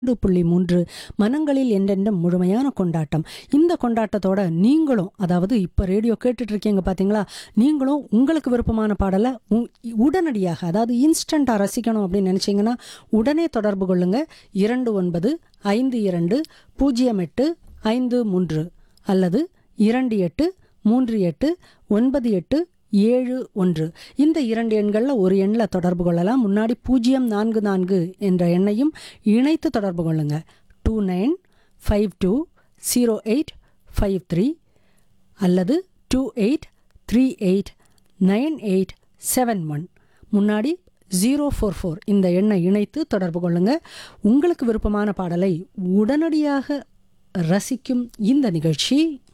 ரெண்டு புள்ளி மூன்று மனங்களில் என்றென்றும் முழுமையான கொண்டாட்டம் இந்த கொண்டாட்டத்தோட நீங்களும் அதாவது இப்போ ரேடியோ கேட்டுட்டு இருக்கீங்க பார்த்தீங்களா நீங்களும் உங்களுக்கு விருப்பமான பாடலை உ- உடனடியாக அதாவது இன்ஸ்டண்ட்டாக ரசிக்கணும் அப்படின்னு நினச்சிங்கன்னா உடனே தொடர்பு கொள்ளுங்க இரண்டு ஒன்பது ஐந்து இரண்டு பூஜ்ஜியம் எட்டு ஐந்து மூன்று அல்லது இரண்டு எட்டு மூன்று எட்டு ஒன்பது எட்டு ஏழு ஒன்று இந்த இரண்டு எண்களில் ஒரு எண்ணில் தொடர்பு கொள்ளலாம் முன்னாடி பூஜ்ஜியம் நான்கு நான்கு என்ற எண்ணையும் இணைத்து தொடர்பு கொள்ளுங்க two nine five two zero eight five three அல்லது two eight three eight nine eight seven one முன்னாடி ஜீரோ ஃபோர் ஃபோர் இந்த எண்ணை இணைத்து தொடர்பு கொள்ளுங்க உங்களுக்கு விருப்பமான பாடலை உடனடியாக ரசிக்கும் இந்த நிகழ்ச்சி